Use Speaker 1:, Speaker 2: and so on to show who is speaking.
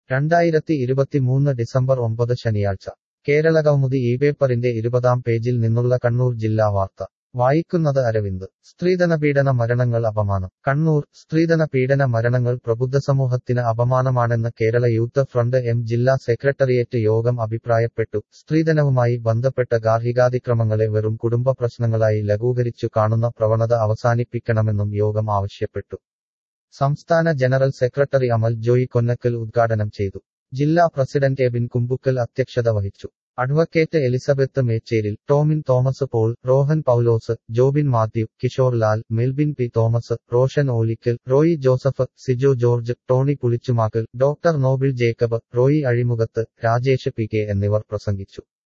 Speaker 1: രണ്ടായിരത്തി ഇരുപത്തിമൂന്ന് ഡിസംബർ ഒമ്പത് ശനിയാഴ്ച കേരളകൗമുദി ഈ പേപ്പറിന്റെ ഇരുപതാം പേജിൽ നിന്നുള്ള കണ്ണൂർ ജില്ലാ വാർത്ത വായിക്കുന്നത് അരവിന്ദ് സ്ത്രീധന പീഡന മരണങ്ങൾ അപമാനം കണ്ണൂർ സ്ത്രീധന പീഡന മരണങ്ങൾ പ്രബുദ്ധസമൂഹത്തിന് അപമാനമാണെന്ന് കേരള യൂത്ത് ഫ്രണ്ട് എം ജില്ലാ സെക്രട്ടേറിയറ്റ് യോഗം അഭിപ്രായപ്പെട്ടു സ്ത്രീധനവുമായി ബന്ധപ്പെട്ട ഗാർഹികാതിക്രമങ്ങളെ വെറും കുടുംബ പ്രശ്നങ്ങളായി ലഘൂകരിച്ചു കാണുന്ന പ്രവണത അവസാനിപ്പിക്കണമെന്നും യോഗം ആവശ്യപ്പെട്ടു സംസ്ഥാന ജനറൽ സെക്രട്ടറി അമൽ ജോയി കൊന്നക്കൽ ഉദ്ഘാടനം ചെയ്തു ജില്ലാ പ്രസിഡന്റ് എബിൻ കുമ്പുക്കൽ അധ്യക്ഷത വഹിച്ചു advocate Elizabeth Mecheril Tomin Thomas Paul Rohan Paulose Jobin Mathew Kishore Lal Melbin P Thomas Roshan Olickal Roy Joseph Sijo George Tony Pulichumakkal doctor Noble Jacob Roy Azhimukhath Rajesh P K എന്നിവർ പ്രസംഗിച്ചു